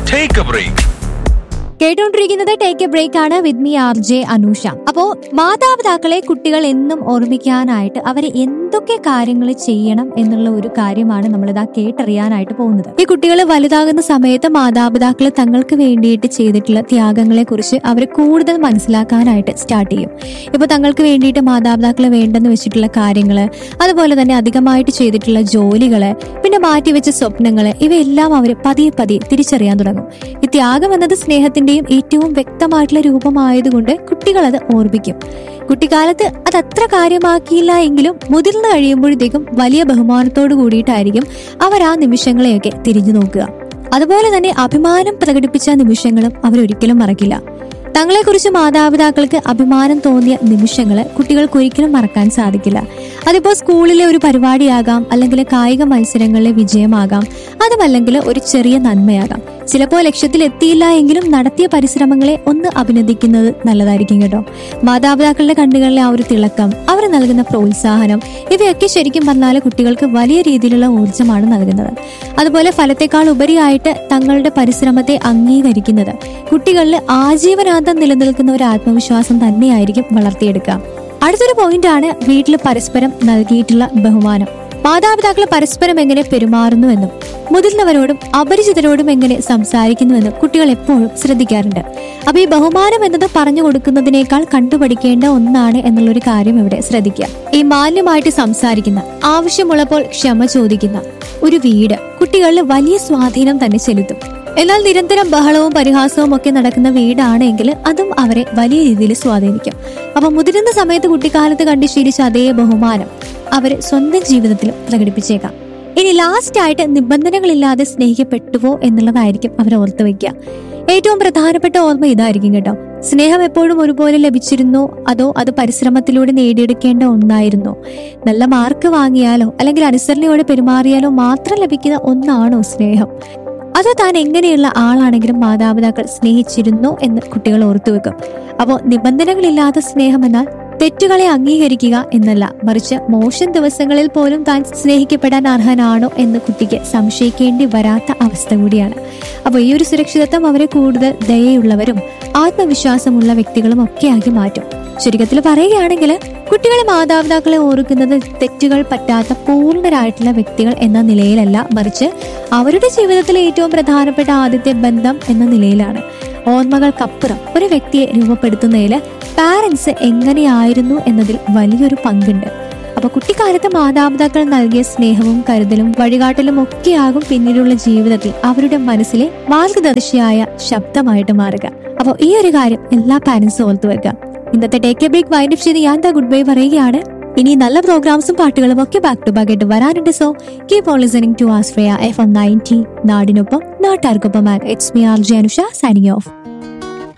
Take a break. കേട്ടുകൊണ്ടിരിക്കുന്നത് take a break ആണ് with me R J Anusha അപ്പോ മാതാപിതാക്കളെ കുട്ടികൾ എന്നും ഓർമ്മിക്കാനായിട്ട് അവർ എന്തൊക്കെ കാര്യങ്ങൾ ചെയ്യണം എന്നുള്ള ഒരു കാര്യമാണ് നമ്മളിതാ കേട്ടറിയാനായിട്ട് പോകുന്നത് ഈ കുട്ടികൾ വലുതാകുന്ന സമയത്ത് മാതാപിതാക്കൾ തങ്ങൾക്ക് വേണ്ടിയിട്ട് ചെയ്തിട്ടുള്ള ത്യാഗങ്ങളെ കുറിച്ച് അവർ കൂടുതൽ മനസ്സിലാക്കാനായിട്ട് സ്റ്റാർട്ട് ചെയ്യും ഇപ്പൊ തങ്ങൾക്ക് വേണ്ടിയിട്ട് മാതാപിതാക്കൾ വേണ്ടെന്ന് വെച്ചിട്ടുള്ള കാര്യങ്ങള് അതുപോലെ തന്നെ അധികമായിട്ട് ചെയ്തിട്ടുള്ള ജോലികള് പിന്നെ മാറ്റിവെച്ച സ്വപ്നങ്ങള് ഇവയെല്ലാം അവർ പതിയെ പതിയെ തിരിച്ചറിയാൻ തുടങ്ങും ഈ ത്യാഗം എന്നത് സ്നേഹത്തിന്റെയും ഏറ്റവും വ്യക്തമായിട്ടുള്ള രൂപമായതുകൊണ്ട് കുട്ടികൾ അത് ഓർമ്മിക്കും കുട്ടിക്കാലത്ത് അത് അത്ര കാര്യമാക്കിയില്ല എങ്കിലും മുതിർന്നു കഴിയുമ്പോഴത്തേക്കും വലിയ ബഹുമാനത്തോടു കൂടിയിട്ടായിരിക്കും അവർ ആ നിമിഷങ്ങളെയൊക്കെ തിരിഞ്ഞു നോക്കുക അതുപോലെ തന്നെ അഭിമാനം പ്രകടിപ്പിച്ച നിമിഷങ്ങളും അവരൊരിക്കലും മറക്കില്ല തങ്ങളെക്കുറിച്ച് മാതാപിതാക്കൾക്ക് അഭിമാനം തോന്നിയ നിമിഷങ്ങള് കുട്ടികൾക്ക് ഒരിക്കലും മറക്കാൻ സാധിക്കില്ല അതിപ്പോ സ്കൂളിലെ ഒരു പരിപാടിയാകാം അല്ലെങ്കിൽ കായിക മത്സരങ്ങളിലെ വിജയമാകാം അതുമല്ലെങ്കിൽ ഒരു ചെറിയ നന്മയാകാം ചിലപ്പോൾ ലക്ഷ്യത്തിൽ എത്തിയില്ല എങ്കിലും നടത്തിയ പരിശ്രമങ്ങളെ ഒന്ന് അഭിനന്ദിക്കുന്നത് നല്ലതായിരിക്കും കേട്ടോ മാതാപിതാക്കളുടെ കണ്ണുകളിലെ ആ ഒരു തിളക്കം അവർ നൽകുന്ന പ്രോത്സാഹനം ഇവയൊക്കെ ശരിക്കും പറഞ്ഞാൽ കുട്ടികൾക്ക് വലിയ രീതിയിലുള്ള ഊർജ്ജമാണ് നൽകുന്നത് അതുപോലെ ഫലത്തെക്കാൾ ഉപരിയായിട്ട് തങ്ങളുടെ പരിശ്രമത്തെ അംഗീകരിക്കുന്നത് കുട്ടികളിൽ ആജീവനാന്തം നിലനിൽക്കുന്ന ഒരു ആത്മവിശ്വാസം തന്നെയായിരിക്കും വളർത്തിയെടുക്കുക അടുത്തൊരു പോയിന്റാണ് വീട്ടിൽ പരസ്പരം നൽകിയിട്ടുള്ള ബഹുമാനം മാതാപിതാക്കൾ പരസ്പരം എങ്ങനെ പെരുമാറുന്നുവെന്നും മുതിർന്നവരോടും അപരിചിതരോടും എങ്ങനെ സംസാരിക്കുന്നുവെന്നും കുട്ടികൾ എപ്പോഴും ശ്രദ്ധിക്കാറുണ്ട് അപ്പൊ ഈ ബഹുമാനം എന്നത് പറഞ്ഞു കൊടുക്കുന്നതിനേക്കാൾ കണ്ടുപഠിക്കേണ്ട ഒന്നാണ് എന്നുള്ളൊരു കാര്യം ഇവിടെ ശ്രദ്ധിക്കുക ഈ മാന്യമായിട്ട് സംസാരിക്കുന്ന ആവശ്യമുള്ളപ്പോൾ ക്ഷമ ചോദിക്കുന്ന ഒരു വീട് കുട്ടികളിൽ വലിയ സ്വാധീനം തന്നെ ചെലുത്തും എന്നാൽ നിരന്തരം ബഹളവും പരിഹാസവും ഒക്കെ നടക്കുന്ന വീടാണെങ്കിൽ അതും അവരെ വലിയ രീതിയിൽ സ്വാധീനിക്കും അപ്പൊ മുതിരുന്ന സമയത്ത് കുട്ടിക്കാലത്ത് കണ്ടു ശീലിച്ച അതേ ബഹുമാനം അവർ സ്വന്തം ജീവിതത്തിലും പ്രകടിപ്പിച്ചേക്കാം ഇനി ലാസ്റ്റ് ആയിട്ട് നിബന്ധനകളില്ലാതെ സ്നേഹിക്കപ്പെട്ടുവോ എന്നുള്ളതായിരിക്കും അവർ ഓർത്തു വെക്കുക ഏറ്റവും പ്രധാനപ്പെട്ട ഓർമ്മ ഇതായിരിക്കും കേട്ടോ സ്നേഹം എപ്പോഴും ഒരുപോലെ ലഭിച്ചിരുന്നോ അതോ അത് പരിശ്രമത്തിലൂടെ നേടിയെടുക്കേണ്ട ഒന്നായിരുന്നോ നല്ല മാർക്ക് വാങ്ങിയാലോ അല്ലെങ്കിൽ അനുസരണയോടെ പെരുമാറിയാലോ മാത്രം ലഭിക്കുന്ന ഒന്നാണോ സ്നേഹം അതോ താൻ എങ്ങനെയുള്ള ആളാണെങ്കിലും മാതാപിതാക്കൾ സ്നേഹിച്ചിരുന്നോ എന്ന് കുട്ടികൾ ഓർത്തു വെക്കും അപ്പോൾ നിബന്ധനകളില്ലാത്ത സ്നേഹം എന്നാൽ തെറ്റുകളെ അംഗീകരിക്കുക എന്നല്ല മറിച്ച് മോശം ദിവസങ്ങളിൽ പോലും താൻ സ്നേഹിക്കപ്പെടാൻ അർഹനാണോ എന്ന് കുട്ടിക്ക് സംശയിക്കേണ്ടി വരാത്ത അവസ്ഥ കൂടിയാണ് അപ്പോൾ ഈ ഒരു സുരക്ഷിതത്വം അവരെ കൂടുതൽ ദയയുള്ളവരും ആത്മവിശ്വാസമുള്ള വ്യക്തികളും ഒക്കെ ആക്കി മാറ്റും ചുരുക്കത്തിൽ പറയുകയാണെങ്കിൽ കുട്ടികളെ മാതാപിതാക്കളെ ഓർക്കുന്നത് തെറ്റുകൾ പറ്റാത്ത പൂർണ്ണരായിട്ടുള്ള വ്യക്തികൾ എന്ന നിലയിലല്ല മറിച്ച് അവരുടെ ജീവിതത്തിലെ ഏറ്റവും പ്രധാനപ്പെട്ട ആദ്യത്തെ ബന്ധം എന്ന നിലയിലാണ് ഓർമ്മകൾക്കപ്പുറം ഒരു വ്യക്തിയെ രൂപപ്പെടുത്തുന്നതിൽ പാരൻസ് എങ്ങനെയായിരുന്നു എന്നതിൽ വലിയൊരു പങ്കുണ്ട് അപ്പൊ കുട്ടിക്കാലത്ത് മാതാപിതാക്കൾ നൽകിയ സ്നേഹവും കരുതലും വഴികാട്ടലും ഒക്കെയാകും പിന്നീടുള്ള ജീവിതത്തിൽ അവരുടെ മനസ്സിലെ മാർഗദർശിയായ ശബ്ദമായിട്ട് മാറുക അപ്പോൾ ഈ ഒരു കാര്യം എല്ലാ പാരന്റ്സും ഓർത്തു വെക്കുക ഇന്നത്തെ take a break wind up ചെയ്ത് ഞാൻ ദാ ഗുഡ് ബൈ പറയുകയാണ് ഇനി നല്ല പ്രോഗ്രാംസും പാട്ടുകളും ഒക്കെ ബാക്ക് ടു ബാക്ക് ആയിട്ട് വരാനുണ്ട് so keep on listening to Astraea F M ninety നാടിനൊപ്പം നാട്ടാർക്കൊപ്പം it's me R J Anusha signing of